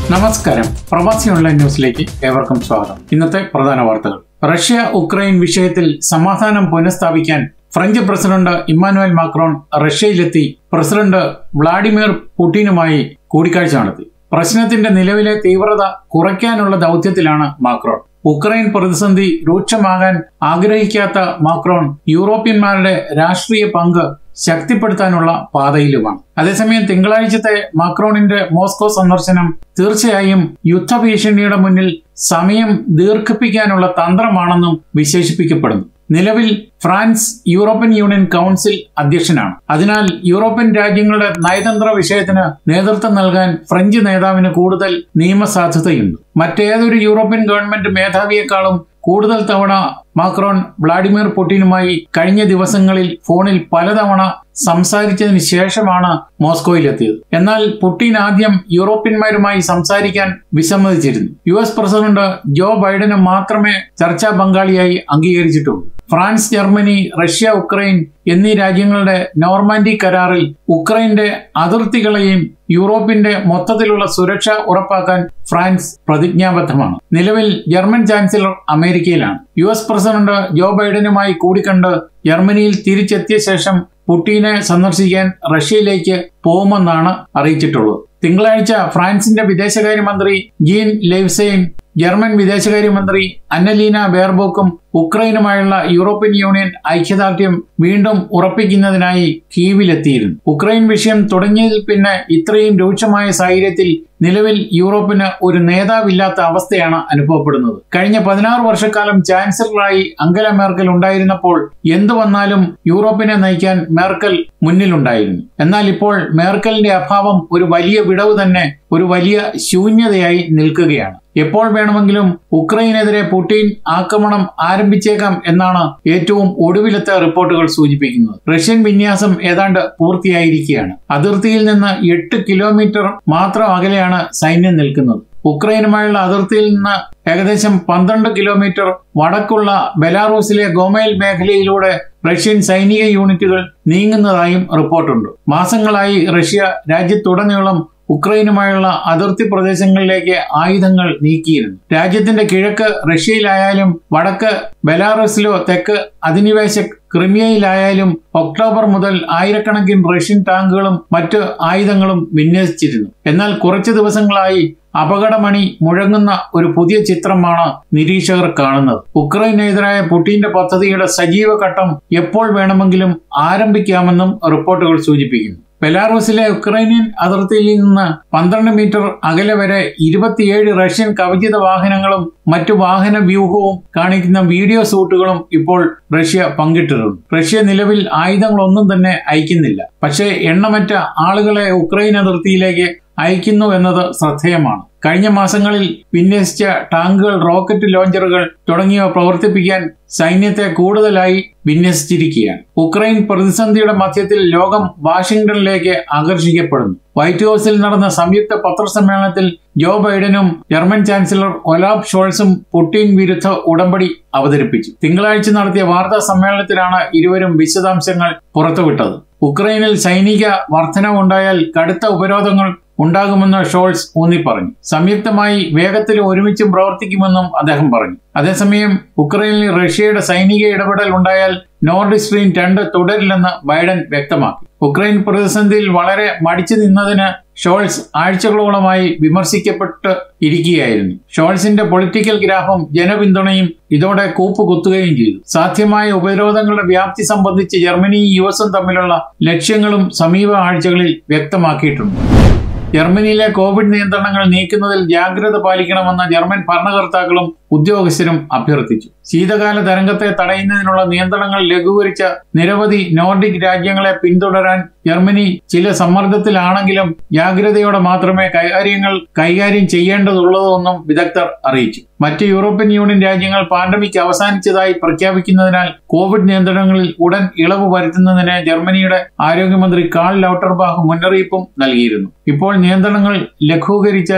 നമസ്കാരം പ്രവാസി ഓൺലൈൻ ന്യൂസിലേക്ക് ഏവർക്കും സ്വാഗതം ഇന്നത്തെ പ്രധാന വാർത്തകൾ റഷ്യ ഉക്രൈൻ വിഷയത്തിൽ സമാധാനം പുനഃസ്ഥാപിക്കാൻ ഫ്രഞ്ച് പ്രസിഡന്റ് ഇമ്മാനുവൽ മാക്രോൺ റഷ്യയിലെത്തി പ്രസിഡന്റ് വ്ളാഡിമിർ പുടിനുമായി കൂടിക്കാഴ്ച നടത്തി പ്രശ്നത്തിന്റെ നിലവിലെ തീവ്രത കുറയ്ക്കാനുള്ള ദൗത്യത്തിലാണ് മാക്രോൺ ഉക്രൈൻ പ്രതിസന്ധി രൂക്ഷമാകാൻ ആഗ്രഹിക്കാത്ത മാക്രോൺ യൂറോപ്യന്മാരുടെ രാഷ്ട്രീയ പങ്ക് ശക്തിപ്പെടുത്താനുള്ള പാതയിലുമാണ് അതേസമയം തിങ്കളാഴ്ചത്തെ മാക്രോണിന്റെ മോസ്കോ സന്ദർശനം തീർച്ചയായും യുദ്ധഭീഷണിയുടെ മുന്നിൽ സമയം ദീർഘിപ്പിക്കാനുള്ള തന്ത്രമാണെന്നും വിശേഷിപ്പിക്കപ്പെടുന്നു നിലവിൽ ഫ്രാൻസ് യൂറോപ്യൻ യൂണിയൻ കൗൺസിൽ അധ്യക്ഷനാണ് അതിനാൽ യൂറോപ്യൻ രാജ്യങ്ങളുടെ നയതന്ത്ര വിഷയത്തിന് നേതൃത്വം നൽകാൻ ഫ്രഞ്ച് നേതാവിന് കൂടുതൽ നിയമസാധ്യതയുണ്ട് മറ്റേതൊരു യൂറോപ്യൻ ഗവൺമെന്റ് മേധാവിയെക്കാളും കൂടുതൽ തവണ മാക്രോൺ വ്ളാഡിമിർ പുടിനുമായി കഴിഞ്ഞ ദിവസങ്ങളിൽ ഫോണിൽ പലതവണ സംസാരിച്ചതിന് ശേഷമാണ് മോസ്കോയിലെത്തിയത് എന്നാൽ പുടിൻ ആദ്യം യൂറോപ്യന്മാരുമായി സംസാരിക്കാൻ വിസമ്മതിച്ചിരുന്നു യു എസ് പ്രസിഡന്റ് ജോ ബൈഡന് മാത്രമേ ചർച്ചാ പങ്കാളിയായി അംഗീകരിച്ചിട്ടുള്ളൂ ഫ്രാൻസ് ജർമ്മനി റഷ്യ ഉക്രൈൻ എന്നീ രാജ്യങ്ങളുടെ നോർമാൻഡി കരാറിൽ ഉക്രൈന്റെ അതിർത്തികളെയും യൂറോപ്പിന്റെ മൊത്തത്തിലുള്ള സുരക്ഷ ഉറപ്പാക്കാൻ ഫ്രാൻസ് പ്രതിജ്ഞാബദ്ധമാണ് നിലവിൽ ജർമ്മൻ ചാൻസലർ അമേരിക്കയിലാണ് യു എസ് പ്രസിഡന്റ് ജോ ബൈഡനുമായി കൂടിക്കണ്ട് ജർമ്മനിയിൽ തിരിച്ചെത്തിയ ശേഷം പുട്ടീനെ സന്ദർശിക്കാൻ റഷ്യയിലേക്ക് പോകുമെന്നാണ് അറിയിച്ചിട്ടുള്ളത് തിങ്കളാഴ്ച ഫ്രാൻസിന്റെ വിദേശകാര്യമന്ത്രി ജീൻ ലെയ്വ്സെയും ജർമ്മൻ വിദേശകാര്യമന്ത്രി അന്നലീന ബേർബോക്കും ഉക്രൈനുമായുള്ള യൂറോപ്യൻ യൂണിയൻ ഐക്യദാർഢ്യം വീണ്ടും ഉറപ്പിക്കുന്നതിനായി കീവിലെത്തിയിരുന്നു ഉക്രൈൻ വിഷയം തുടങ്ങിയതിൽ പിന്നെ ഇത്രയും രൂക്ഷമായ സാഹചര്യത്തിൽ നിലവിൽ യൂറോപ്പിന് ഒരു നേതാവില്ലാത്ത അവസ്ഥയാണ് അനുഭവപ്പെടുന്നത് കഴിഞ്ഞ പതിനാറ് വർഷക്കാലം ചാൻസലറായി അങ്കല മേർക്കൽ ഉണ്ടായിരുന്നപ്പോൾ എന്തു വന്നാലും യൂറോപ്പിനെ നയിക്കാൻ മേർക്കൽ മുന്നിലുണ്ടായിരുന്നു എന്നാൽ ഇപ്പോൾ മേർക്കലിന്റെ അഭാവം ഒരു വലിയ വിടവ് തന്നെ ഒരു വലിയ ശൂന്യതയായി നിൽക്കുകയാണ് എപ്പോൾ വേണമെങ്കിലും ഉക്രൈനെതിരെ പുടിൻ ആക്രമണം ആരംഭിച്ചേക്കാം എന്നാണ് ഏറ്റവും ഒടുവിലത്തെ റിപ്പോർട്ടുകൾ സൂചിപ്പിക്കുന്നത് റഷ്യൻ വിന്യാസം ഏതാണ്ട് പൂർത്തിയായിരിക്കുകയാണ് അതിർത്തിയിൽ നിന്ന് എട്ട് കിലോമീറ്റർ മാത്രം അകലെയാണ് സൈന്യം നിൽക്കുന്നത് ഉക്രൈനുമായുള്ള അതിർത്തിയിൽ നിന്ന് ഏകദേശം പന്ത്രണ്ട് കിലോമീറ്റർ വടക്കുള്ള ബെലാറൂസിലെ ഗോമേൽ മേഖലയിലൂടെ റഷ്യൻ സൈനിക യൂണിറ്റുകൾ നീങ്ങുന്നതായും റിപ്പോർട്ടുണ്ട് മാസങ്ങളായി റഷ്യ രാജ്യത്തുടനീളം ഉക്രൈനുമായുള്ള അതിർത്തി പ്രദേശങ്ങളിലേക്ക് ആയുധങ്ങൾ നീക്കിയിരുന്നു രാജ്യത്തിന്റെ കിഴക്ക് റഷ്യയിലായാലും വടക്ക് ബെലാറസിലോ തെക്ക് അധിനിവേശ ക്രിമിയയിലായാലും ഒക്ടോബർ മുതൽ ആയിരക്കണക്കിന് റഷ്യൻ ടാങ്കുകളും മറ്റ് ആയുധങ്ങളും വിന്യസിച്ചിരുന്നു എന്നാൽ കുറച്ചു ദിവസങ്ങളായി അപകടമണി മുഴങ്ങുന്ന ഒരു പുതിയ ചിത്രമാണ് നിരീക്ഷകർ കാണുന്നത് ഉക്രൈനെതിരായ പുടിന്റെ പദ്ധതിയുടെ സജീവ ഘട്ടം എപ്പോൾ വേണമെങ്കിലും ആരംഭിക്കാമെന്നും റിപ്പോർട്ടുകൾ സൂചിപ്പിക്കുന്നു ബെലാറൂസിലെ ഉക്രൈനിയൻ അതിർത്തിയിൽ നിന്ന് പന്ത്രണ്ട് മീറ്റർ അകലെ വരെ ഇരുപത്തിയേഴ് റഷ്യൻ കവചിത വാഹനങ്ങളും മറ്റു വാഹന വ്യൂഹവും കാണിക്കുന്ന വീഡിയോ സൂട്ടുകളും ഇപ്പോൾ റഷ്യ പങ്കിട്ടിട്ടുണ്ട് റഷ്യ നിലവിൽ ആയുധങ്ങളൊന്നും തന്നെ അയക്കുന്നില്ല പക്ഷേ എണ്ണമറ്റ ആളുകളെ ഉക്രൈൻ അതിർത്തിയിലേക്ക് അയക്കുന്നു എന്നത് ശ്രദ്ധേയമാണ് കഴിഞ്ഞ മാസങ്ങളിൽ വിന്യസിച്ച ടാങ്കുകൾ റോക്കറ്റ് ലോഞ്ചറുകൾ തുടങ്ങിയവ പ്രവർത്തിപ്പിക്കാൻ സൈന്യത്തെ കൂടുതലായി വിന്യസിച്ചിരിക്കുകയാണ് ഉക്രൈൻ പ്രതിസന്ധിയുടെ മധ്യത്തിൽ ലോകം വാഷിംഗ്ടണിലേക്ക് ആകർഷിക്കപ്പെടുന്നു വൈറ്റ് ഹൌസിൽ നടന്ന സംയുക്ത പത്രസമ്മേളനത്തിൽ ജോ ബൈഡനും ജർമ്മൻ ചാൻസലർ ഒലാബ് ഷോൾസും പുടിൻ വിരുദ്ധ ഉടമ്പടി അവതരിപ്പിച്ചു തിങ്കളാഴ്ച നടത്തിയ വാർത്താ സമ്മേളനത്തിലാണ് ഇരുവരും വിശദാംശങ്ങൾ പുറത്തുവിട്ടത് ഉക്രൈനിൽ സൈനിക വർധനവുണ്ടായാൽ കടുത്ത ഉപരോധങ്ങൾ ഉണ്ടാകുമെന്ന് ഷോൾസ് ഊന്നി പറഞ്ഞു സംയുക്തമായി വേഗത്തിലും ഒരുമിച്ചും പ്രവർത്തിക്കുമെന്നും അദ്ദേഹം പറഞ്ഞു അതേസമയം ഉക്രൈനിൽ റഷ്യയുടെ സൈനിക ഇടപെടൽ ഉണ്ടായാൽ നോർഡ് സ്ട്രീം രണ്ട് തുടരില്ലെന്ന് ബൈഡൻ വ്യക്തമാക്കി ഉക്രൈൻ പ്രതിസന്ധിയിൽ വളരെ മടിച്ചു നിന്നതിന് ഷോൾസ് ആഴ്ചകളോളമായി വിമർശിക്കപ്പെട്ട് ഇരിക്കുകയായിരുന്നു ഷോൾസിന്റെ പൊളിറ്റിക്കൽ ഗ്രാഫും ജനപിന്തുണയും ഇതോടെ കൂപ്പുകുത്തുകയും ചെയ്തു സാധ്യമായ ഉപരോധങ്ങളുടെ വ്യാപ്തി സംബന്ധിച്ച് ജർമ്മനിയും യു എസും തമ്മിലുള്ള ലക്ഷ്യങ്ങളും സമീപ ആഴ്ചകളിൽ വ്യക്തമാക്കിയിട്ടുണ്ട് ജർമ്മനിയിലെ കോവിഡ് നിയന്ത്രണങ്ങൾ നീക്കുന്നതിൽ ജാഗ്രത പാലിക്കണമെന്ന് ജർമ്മൻ ഭരണകർത്താക്കളും ഉദ്യോഗസ്ഥരും അഭ്യർത്ഥിച്ചു ശീതകാല തരംഗത്തെ തടയുന്നതിനുള്ള നിയന്ത്രണങ്ങൾ ലഘൂകരിച്ച നിരവധി നോർഡിക് രാജ്യങ്ങളെ പിന്തുടരാൻ ജർമ്മനി ചില സമ്മർദ്ദത്തിലാണെങ്കിലും ജാഗ്രതയോടെ മാത്രമേ കാര്യങ്ങൾ കൈകാര്യം ചെയ്യേണ്ടതുള്ളതെന്നും വിദഗ്ധർ അറിയിച്ചു മറ്റ് യൂറോപ്യൻ യൂണിയൻ രാജ്യങ്ങൾ പാൻഡമിക് അവസാനിച്ചതായി പ്രഖ്യാപിക്കുന്നതിനാൽ കോവിഡ് നിയന്ത്രണങ്ങളിൽ ഉടൻ ഇളവ് വരുത്തുന്നതിന് ജർമ്മനിയുടെ ആരോഗ്യമന്ത്രി കാൾ ലൗട്ടർബാഹ് മുന്നറിയിപ്പും നൽകിയിരുന്നു ഇപ്പോൾ നിയന്ത്രണങ്ങൾ ലഘൂകരിച്ചാൽ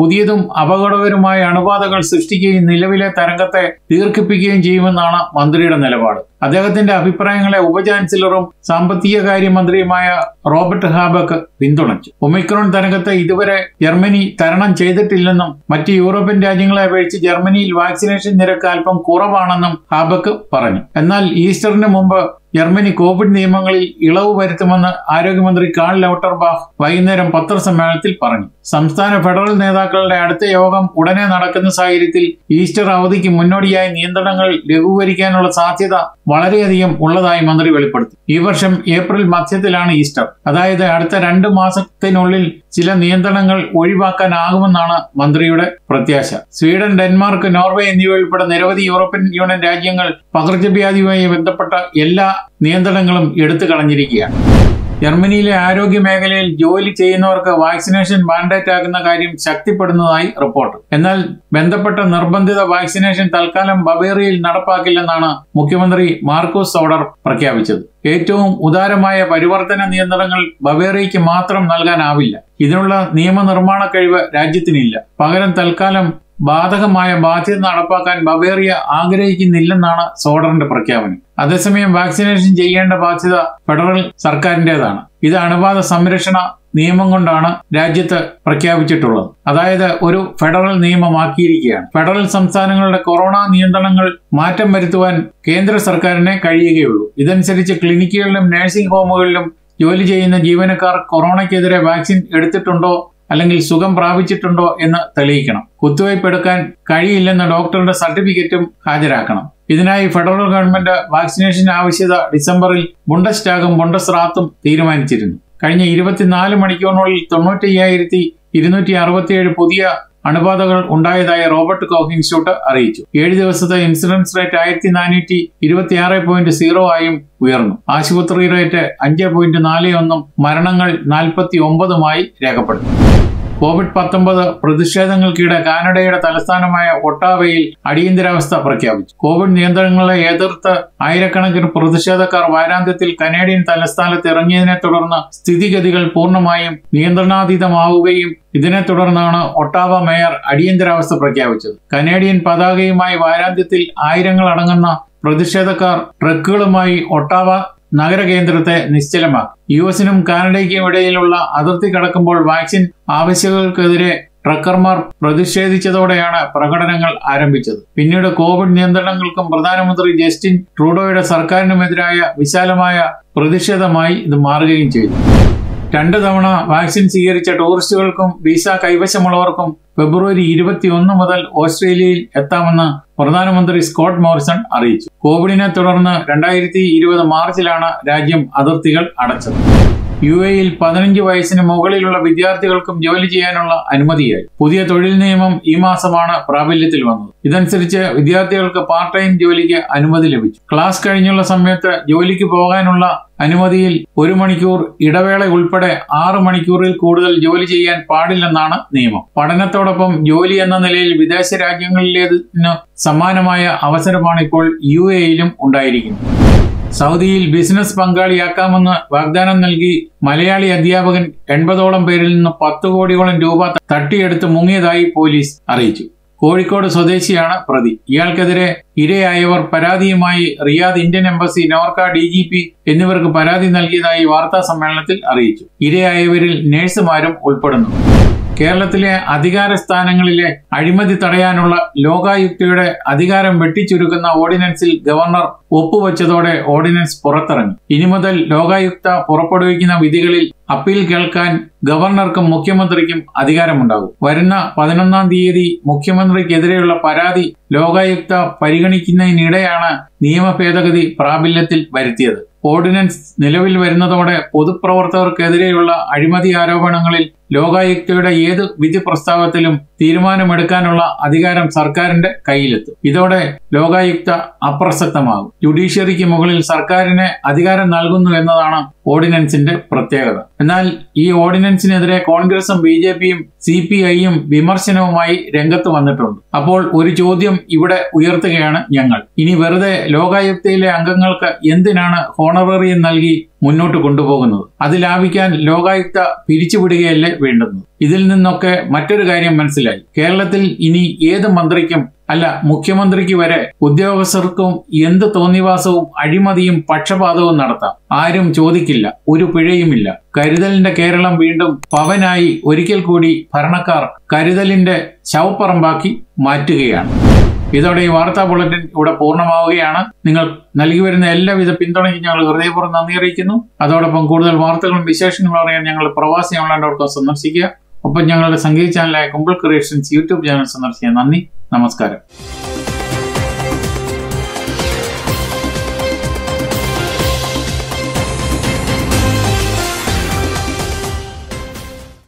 പുതിയതും അപകടകരമായ അണുബാധകൾ സൃഷ്ടിക്കുകയും നിലവിലെ തരംഗത്തെ ദീർഘിപ്പിക്കുകയും ചെയ്യുമെന്നാണ് മന്ത്രിയുടെ നിലപാട് അദ്ദേഹത്തിന്റെ അഭിപ്രായങ്ങളെ ഉപചാൻസലറും സാമ്പത്തിക കാര്യമന്ത്രിയുമായ റോബർട്ട് ഹാബക്ക് പിന്തുണച്ചു ഒമിക്രോൺ തരംഗത്തെ ഇതുവരെ ജർമ്മനി തരണം ചെയ്തിട്ടില്ലെന്നും മറ്റ് യൂറോപ്യൻ രാജ്യങ്ങളെ അപേക്ഷിച്ച് ജർമ്മനിയിൽ വാക്സിനേഷൻ നിരക്ക് അല്പം കുറവാണെന്നും ഹാബക്ക് പറഞ്ഞു എന്നാൽ ഈസ്റ്ററിന് മുമ്പ് ജർമ്മനി കോവിഡ് നിയമങ്ങളിൽ ഇളവ് വരുത്തുമെന്ന് ആരോഗ്യമന്ത്രി കാൾ ലൌട്ടർബാഹ് വൈകുന്നേരം പത്രസമ്മേളനത്തിൽ പറഞ്ഞു സംസ്ഥാന ഫെഡറൽ നേതാക്കളുടെ അടുത്ത യോഗം ഉടനെ നടക്കുന്ന സാഹചര്യത്തിൽ ഈസ്റ്റർ അവധിക്ക് മുന്നോടിയായി നിയന്ത്രണങ്ങൾ ലഘൂകരിക്കാനുള്ള സാധ്യത വളരെയധികം ഉള്ളതായി മന്ത്രി വെളിപ്പെടുത്തി ഈ വർഷം ഏപ്രിൽ മധ്യത്തിലാണ് ഈസ്റ്റർ അതായത് അടുത്ത രണ്ട് മാസത്തിനുള്ളിൽ ചില നിയന്ത്രണങ്ങൾ ഒഴിവാക്കാനാകുമെന്നാണ് മന്ത്രിയുടെ പ്രത്യാശ സ്വീഡൻ ഡെൻമാർക്ക് നോർവേ എന്നിവ ഉൾപ്പെടെ നിരവധി യൂറോപ്യൻ യൂണിയൻ രാജ്യങ്ങൾ പകർച്ചവ്യാധിയുമായി ബന്ധപ്പെട്ട എല്ലാ നിയന്ത്രണങ്ങളും എടുത്തു കളഞ്ഞിരിക്കുകയാണ് ജർമ്മനിയിലെ ആരോഗ്യ മേഖലയിൽ ജോലി ചെയ്യുന്നവർക്ക് വാക്സിനേഷൻ മാൻഡേറ്റ് ആകുന്ന കാര്യം ശക്തിപ്പെടുന്നതായി റിപ്പോർട്ട് എന്നാൽ ബന്ധപ്പെട്ട നിർബന്ധിത വാക്സിനേഷൻ തൽക്കാലം ബവേറിയയിൽ നടപ്പാക്കില്ലെന്നാണ് മുഖ്യമന്ത്രി മാർക്കോസ് സോഡർ പ്രഖ്യാപിച്ചത് ഏറ്റവും ഉദാരമായ പരിവർത്തന നിയന്ത്രണങ്ങൾ ബവേറിയയ്ക്ക് മാത്രം നൽകാനാവില്ല ഇതിനുള്ള നിയമനിർമ്മാണ കഴിവ് രാജ്യത്തിനില്ല പകരം തൽക്കാലം ബാധകമായ ബാധ്യത നടപ്പാക്കാൻ ബവേറിയ ആഗ്രഹിക്കുന്നില്ലെന്നാണ് സോഡറിന്റെ പ്രഖ്യാപനം അതേസമയം വാക്സിനേഷൻ ചെയ്യേണ്ട ബാധ്യത ഫെഡറൽ സർക്കാരിന്റേതാണ് ഇത് അണുബാധ സംരക്ഷണ നിയമം കൊണ്ടാണ് രാജ്യത്ത് പ്രഖ്യാപിച്ചിട്ടുള്ളത് അതായത് ഒരു ഫെഡറൽ നിയമമാക്കിയിരിക്കുകയാണ് ഫെഡറൽ സംസ്ഥാനങ്ങളുടെ കൊറോണ നിയന്ത്രണങ്ങൾ മാറ്റം വരുത്തുവാൻ കേന്ദ്ര സർക്കാരിനെ കഴിയുകയുള്ളൂ ഇതനുസരിച്ച് ക്ലിനിക്കുകളിലും നഴ്സിംഗ് ഹോമുകളിലും ജോലി ചെയ്യുന്ന ജീവനക്കാർ കൊറോണയ്ക്കെതിരെ വാക്സിൻ എടുത്തിട്ടുണ്ടോ അല്ലെങ്കിൽ സുഖം പ്രാപിച്ചിട്ടുണ്ടോ എന്ന് തെളിയിക്കണം കുത്തിവയ്പ് എടുക്കാൻ കഴിയില്ലെന്ന ഡോക്ടറുടെ സർട്ടിഫിക്കറ്റും ഹാജരാക്കണം ഇതിനായി ഫെഡറൽ ഗവൺമെന്റ് വാക്സിനേഷൻ ആവശ്യത ഡിസംബറിൽ ബുണ്ടസ്റ്റാഗും ബുണ്ടസ്റാത്തും തീരുമാനിച്ചിരുന്നു കഴിഞ്ഞ ഇരുപത്തിനാല് മണിക്കൂറിനുള്ളിൽ തൊണ്ണൂറ്റയ്യായിരത്തി ഇരുന്നൂറ്റി അറുപത്തിയേഴ് പുതിയ അണുബാധകൾ ഉണ്ടായതായി റോബർട്ട് കോഹ് ഇൻസ്റ്റിറ്റ്യൂട്ട് അറിയിച്ചു ഏഴ് ദിവസത്തെ ഇൻസിഡൻസ് റേറ്റ് ആയിരത്തി നാനൂറ്റി ഇരുപത്തിയാറ് പോയിന്റ് സീറോ ആയും ഉയർന്നു ആശുപത്രി റേറ്റ് അഞ്ച് പോയിന്റ് നാല് ഒന്നും മരണങ്ങൾ നാൽപ്പത്തി ഒമ്പതുമായി രേഖപ്പെടുന്നു കോവിഡ് പത്തൊമ്പത് പ്രതിഷേധങ്ങൾക്കിടെ കാനഡയുടെ തലസ്ഥാനമായ ഒട്ടാവയിൽ അടിയന്തരാവസ്ഥ പ്രഖ്യാപിച്ചു കോവിഡ് നിയന്ത്രണങ്ങളെ എതിർത്ത് ആയിരക്കണക്കിന് പ്രതിഷേധക്കാർ വാരാന്ത്യത്തിൽ കനേഡിയൻ തലസ്ഥാനത്ത് ഇറങ്ങിയതിനെ തുടർന്ന് സ്ഥിതിഗതികൾ പൂർണ്ണമായും നിയന്ത്രണാതീതമാവുകയും ഇതിനെ തുടർന്നാണ് ഒട്ടാവ മേയർ അടിയന്തരാവസ്ഥ പ്രഖ്യാപിച്ചത് കനേഡിയൻ പതാകയുമായി വാരാന്ത്യത്തിൽ ആയിരങ്ങൾ അടങ്ങുന്ന പ്രതിഷേധക്കാർ ട്രക്കുകളുമായി ഒട്ടാവ നഗരകേന്ദ്രത്തെ നിശ്ചലമാക്കി യു എസിനും കാനഡയ്ക്കും ഇടയിലുള്ള അതിർത്തി കടക്കുമ്പോൾ വാക്സിൻ ആവശ്യകതകൾക്കെതിരെ ട്രക്കർമാർ പ്രതിഷേധിച്ചതോടെയാണ് പ്രകടനങ്ങൾ ആരംഭിച്ചത് പിന്നീട് കോവിഡ് നിയന്ത്രണങ്ങൾക്കും പ്രധാനമന്ത്രി ജസ്റ്റിൻ ട്രൂഡോയുടെ സർക്കാരിനുമെതിരായ വിശാലമായ പ്രതിഷേധമായി ഇത് മാറുകയും ചെയ്തു രണ്ടു തവണ വാക്സിൻ സ്വീകരിച്ച ടൂറിസ്റ്റുകൾക്കും വിസ കൈവശമുള്ളവർക്കും ഫെബ്രുവരി ഇരുപത്തിയൊന്ന് മുതൽ ഓസ്ട്രേലിയയിൽ എത്താമെന്ന് പ്രധാനമന്ത്രി സ്കോട്ട് മോറിസൺ അറിയിച്ചു കോവിഡിനെ തുടർന്ന് രണ്ടായിരത്തി ഇരുപത് മാർച്ചിലാണ് രാജ്യം അതിർത്തികൾ അടച്ചത് യു എയിൽ പതിനഞ്ച് വയസ്സിന് മുകളിലുള്ള വിദ്യാർത്ഥികൾക്കും ജോലി ചെയ്യാനുള്ള അനുമതിയായി പുതിയ തൊഴിൽ നിയമം ഈ മാസമാണ് പ്രാബല്യത്തിൽ വന്നത് ഇതനുസരിച്ച് വിദ്യാർത്ഥികൾക്ക് പാർട്ട് ടൈം ജോലിക്ക് അനുമതി ലഭിച്ചു ക്ലാസ് കഴിഞ്ഞുള്ള സമയത്ത് ജോലിക്ക് പോകാനുള്ള അനുമതിയിൽ ഒരു മണിക്കൂർ ഇടവേള ഉൾപ്പെടെ ആറ് മണിക്കൂറിൽ കൂടുതൽ ജോലി ചെയ്യാൻ പാടില്ലെന്നാണ് നിയമം പഠനത്തോടൊപ്പം ജോലി എന്ന നിലയിൽ വിദേശ രാജ്യങ്ങളിലേതിന് സമാനമായ അവസരമാണ് ഇപ്പോൾ യു എയിലും ഉണ്ടായിരിക്കുന്നത് സൗദിയിൽ ബിസിനസ് പങ്കാളിയാക്കാമെന്ന് വാഗ്ദാനം നൽകി മലയാളി അധ്യാപകൻ എൺപതോളം പേരിൽ നിന്ന് പത്ത് കോടിയോളം രൂപ തട്ടിയെടുത്ത് മുങ്ങിയതായി പോലീസ് അറിയിച്ചു കോഴിക്കോട് സ്വദേശിയാണ് പ്രതി ഇയാൾക്കെതിരെ ഇരയായവർ പരാതിയുമായി Riyadh Indian embassy Norka D G P എന്നിവർക്ക് പരാതി നൽകിയതായി വാർത്താ സമ്മേളനത്തിൽ അറിയിച്ചു ഇരയായവരിൽ നഴ്സുമാരും ഉൾപ്പെടുന്നു കേരളത്തിലെ അധികാര സ്ഥാനങ്ങളിലെ അഴിമതി തടയാനുള്ള ലോകായുക്തയുടെ അധികാരം വെട്ടിച്ചുരുക്കുന്ന ഓർഡിനൻസിൽ ഗവർണർ ഒപ്പുവെച്ചതോടെ ഓർഡിനൻസ് പുറത്തിറങ്ങി ഇനി മുതൽ ലോകായുക്ത പുറപ്പെടുവിക്കുന്ന വിധികളിൽ അപ്പീൽ കേൾക്കാൻ ഗവർണർക്കും മുഖ്യമന്ത്രിക്കും അധികാരമുണ്ടാകും വരുന്ന പതിനൊന്നാം തീയതി മുഖ്യമന്ത്രിക്കെതിരെയുള്ള പരാതി ലോകായുക്ത പരിഗണിക്കുന്നതിനിടെയാണ് നിയമ ഭേദഗതി പ്രാബല്യത്തിൽ വരുത്തിയത് ഓർഡിനൻസ് നിലവിൽ വരുന്നതോടെ പൊതുപ്രവർത്തകർക്കെതിരെയുള്ള അഴിമതി ആരോപണങ്ങളിൽ ലോകായുക്തയുടെ ഏത് വിധി പ്രസ്താവത്തിലും തീരുമാനമെടുക്കാനുള്ള അധികാരം സർക്കാരിന്റെ കയ്യിലെത്തും ഇതോടെ ലോകായുക്ത അപ്രസക്തമാകും ജുഡീഷ്യറിക്ക് മുകളിൽ സർക്കാരിന് അധികാരം നൽകുന്നു എന്നതാണ് ഓർഡിനൻസിന്റെ പ്രത്യേകത എന്നാൽ ഈ ഓർഡിനൻസിനെതിരെ കോൺഗ്രസും ബി ജെ പിയും സി പി ഐയും വിമർശനവുമായി രംഗത്ത് വന്നിട്ടുണ്ട് അപ്പോൾ ഒരു ചോദ്യം ഇവിടെ ഉയർത്തുകയാണ് ഞങ്ങൾ ഇനി വെറുതെ ലോകായുക്തയിലെ അംഗങ്ങൾക്ക് എന്തിനാണ് ഹോണററിയം നൽകി മുന്നോട്ട് കൊണ്ടുപോകുന്നത് അത് ലാഭിക്കാൻ ലോകായുക്ത പിരിച്ചുവിടുകയല്ലേ വേണ്ടുന്നത് ഇതിൽ നിന്നൊക്കെ മറ്റൊരു കാര്യം മനസ്സിലായി കേരളത്തിൽ ഇനി ഏത് മന്ത്രിക്കും അല്ല മുഖ്യമന്ത്രിക്ക് വരെ ഉദ്യോഗസ്ഥർക്കും എന്ത് തോന്നിവാസവും അഴിമതിയും പക്ഷപാതവും നടത്താം ആരും ചോദിക്കില്ല ഒരു പിഴയുമില്ല കരുതലിന്റെ കേരളം വീണ്ടും പവനായി ഒരിക്കൽ കൂടി ഭരണക്കാർ കരുതലിന്റെ ശവപ്പറമ്പാക്കി മാറ്റുകയാണ് ഇതോടെ ഈ വാർത്താ ബുള്ളറ്റിൻ ഇവിടെ പൂർണ്ണമാവുകയാണ് നിങ്ങൾ നൽകി വരുന്ന എല്ലാവിധ പിന്തുണയ്ക്കും ഞങ്ങൾ ഹൃദയപൂർവ്വം നന്ദി അറിയിക്കുന്നു അതോടൊപ്പം കൂടുതൽ വാർത്തകളും വിശേഷങ്ങളും അറിയാൻ ഞങ്ങൾ പ്രവാസി ഓൺലൈൻ ഡോട്ട് കോം സന്ദർശിക്കുക ഒപ്പം ഞങ്ങളുടെ സംഗീത ചാനലായ കുമ്പിൾ ക്രിയേഷൻസ് യൂട്യൂബ് ചാനൽ സന്ദർശിക്കുക നന്ദി നമസ്കാരം